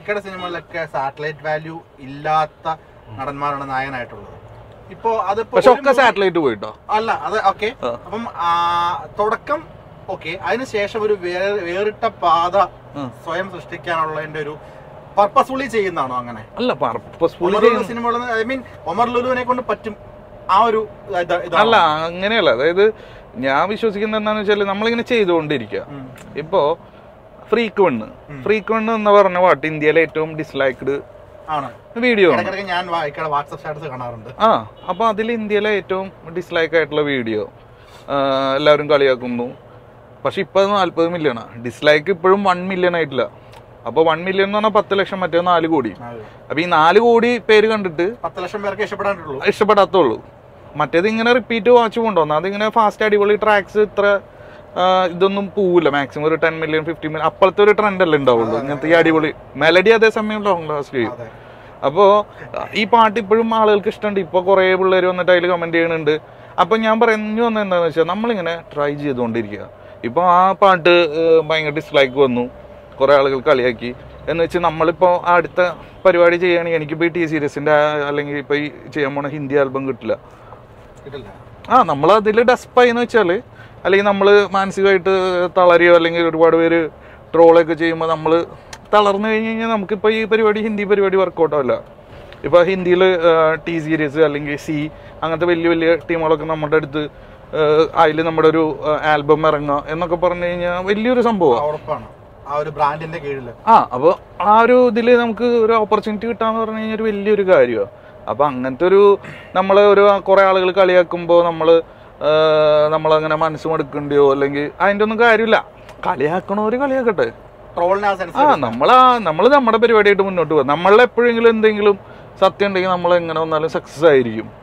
മിക്കയുടെ സിനിമകളിലൊക്കെ satellite value ഇല്ലാത്ത നടന്മാരാണ് നായകനായിട്ടുള്ളത് ഇപ്പോ അത് പക്ഷെ ഒക്കെ സാറ്റലൈറ്റ് പോയിട്ടോ അല്ല അത് ഓക്കെ ആ. അപ്പം ആ, തുടക്കം ഓക്കെ അതിനുശേഷം ഒരു വേറെ വേറിട്ട പാത ഉം. സ്വയം സൃഷ്ടിക്കാനുള്ളതിന്റെ ഒരു പർപ്പസ്ഫുള്ളി ചെയ്യുന്നതാണോ അങ്ങനെ അല്ല പർപ്പസ്ഫുള്ളി ഒമർ ലുലു സിനിമകൾ ഐ മീൻ ഒമർ ലുലുവിനെ കൊണ്ട് പറ്റും ആ ഒരു ഇത് ഇതാണോ? അല്ല അങ്ങനെയല്ല അതായത് ഞാൻ വിശ്വസിക്കുന്നത് എന്താന്ന് വെച്ചാൽ നമ്മളിങ്ങനെ ചെയ്തുകൊണ്ടിരിക്കുക ഉം. ഇപ്പോ ഫ്രീക്ക് വണ്ണ് ഉം. ഫ്രീക്ക് വണ്ണ് എന്ന് പറഞ്ഞ പാട്ട് ഇന്ത്യയിലെ ഏറ്റവും ഡിസ്ലൈക്ഡ് ആണ് വീഡിയോ ആണ് ഇടയ്ക്കിടയ്ക്ക് ഞാൻ വായിക്കാതെ വാട്സപ്പ് സ്റ്റാറ്റസ് കാണാറുണ്ട് ആ അപ്പൊ അതിൽ ഇന്ത്യയിലെ ഏറ്റവും ഡിസ്ലൈക്ക് ആയിട്ടുള്ള വീഡിയോ എല്ലാവരും കളിയാക്കുന്നു പക്ഷെ ഇപ്പൊ അത് നാല്പത് മില്യണാ ഡിസ്ലൈക്ക് ഇപ്പോഴും വൺ മില്യൺ ആയിട്ടില്ല അപ്പൊ വൺ മില്യൺ എന്ന് പറഞ്ഞാൽ പത്ത് ലക്ഷം മറ്റേ നാല് കോടി അതെ. അപ്പൊ ഈ നാല് കോടി പേര് കണ്ടിട്ട് പത്ത് ലക്ഷം പേർക്ക് ഇഷ്ടപ്പെടാണ്ടുള്ളൂ ഇഷ്ടപ്പെടാത്തുള്ളൂ മറ്റേത് ഇങ്ങനെ റിപ്പീറ്റ് വാച്ച് കൊണ്ടുവന്നു അതിങ്ങനെ ഫാസ്റ്റ് അടിപൊളി ട്രാക്സ് ഇത്ര ആ, ഇതൊന്നും പോവില്ല മാക്സിമം ഒരു ടെൻ മില്യൺ ഫിഫ്റ്റി മില്യൺ അപ്പോഴത്തെ ഒരു ട്രെൻഡ് അല്ലേ ഉണ്ടാവുള്ളൂ ഇങ്ങനത്തെ ഈ അടിപൊളി മെലഡി അതേസമയം ലോങ് ലാസ്റ്റ് ചെയ്യും അതെ അപ്പോൾ ഈ പാട്ട് ഇപ്പോഴും ആളുകൾക്ക് ഇഷ്ടമുണ്ട് ഇപ്പോൾ കുറേ പിള്ളേർ വന്നിട്ട് അതിൽ കമൻറ്റ് ചെയ്യുന്നുണ്ട് അപ്പോൾ ഞാൻ പറഞ്ഞു വന്നത് എന്താണെന്ന് വെച്ചാൽ നമ്മളിങ്ങനെ ട്രൈ ചെയ്തുകൊണ്ടിരിക്കുക ഇപ്പോൾ ആ പാട്ട് ഏഹ്, ഭയങ്കര ഡിസ്ലൈക്ക് വന്നു കുറേ ആളുകൾ കളിയാക്കി എന്ന് വെച്ച് നമ്മളിപ്പോൾ അടുത്ത പരിപാടി ചെയ്യുകയാണെങ്കിൽ എനിക്കിപ്പോൾ ഈ ടി സീരീസിൻ്റെ അല്ലെങ്കിൽ ഇപ്പോൾ ഈ ചെയ്യാൻ പോണ ഹിന്ദി ആൽബം കിട്ടില്ല കിട്ടില്ല ആ നമ്മൾ അതിൽ ഡെസ്പായി എന്ന് വെച്ചാൽ അല്ലെങ്കിൽ നമ്മൾ മാനസികമായിട്ട് തളരുകയോ അല്ലെങ്കിൽ ഒരുപാട് പേര് ട്രോളൊക്കെ ചെയ്യുമ്പോൾ നമ്മൾ തളർന്നു കഴിഞ്ഞ് കഴിഞ്ഞാൽ നമുക്കിപ്പോൾ ഈ പരിപാടി ഹിന്ദി പരിപാടി വർക്കൗട്ട് ആവില്ല ഇപ്പോൾ ഹിന്ദിയിൽ ടി സീരീസ് അല്ലെങ്കിൽ സി അങ്ങനത്തെ വലിയ വലിയ ടീമുകളൊക്കെ നമ്മുടെ അടുത്ത് അതിൽ നമ്മുടെ ഒരു ആൽബം ഇറങ്ങുക എന്നൊക്കെ പറഞ്ഞു കഴിഞ്ഞാൽ വലിയൊരു സംഭവമാണ് ഉറപ്പാണ് ആ ഒരു ബ്രാൻഡിന്റെ കീഴിൽ ആ അപ്പോൾ ആ ഒരു ഇതിൽ നമുക്ക് ഒരു ഓപ്പർച്യൂണിറ്റി കിട്ടാന്ന് പറഞ്ഞു കഴിഞ്ഞാൽ ഒരു വലിയൊരു കാര്യമാണ് അപ്പോൾ അങ്ങനത്തെ ഒരു നമ്മൾ ഒരു കുറേ ആളുകൾ കളിയാക്കുമ്പോൾ നമ്മൾ നമ്മളങ്ങനെ മനസ്സ് മടുക്കണ്ടിയോ അല്ലെങ്കിൽ അതിൻ്റെ ഒന്നും കാര്യമില്ല കളിയാക്കണവർ കളിയാക്കട്ടെ ട്രോളിന് ആ ആ സെൻസ് നമ്മളാ നമ്മൾ നമ്മുടെ പരിപാടിയായിട്ട് മുന്നോട്ട് പോകും നമ്മളെപ്പോഴെങ്കിലും എന്തെങ്കിലും സത്യം ഉണ്ടെങ്കിൽ നമ്മൾ എങ്ങനെ വന്നാലും സക്സസ് ആയിരിക്കും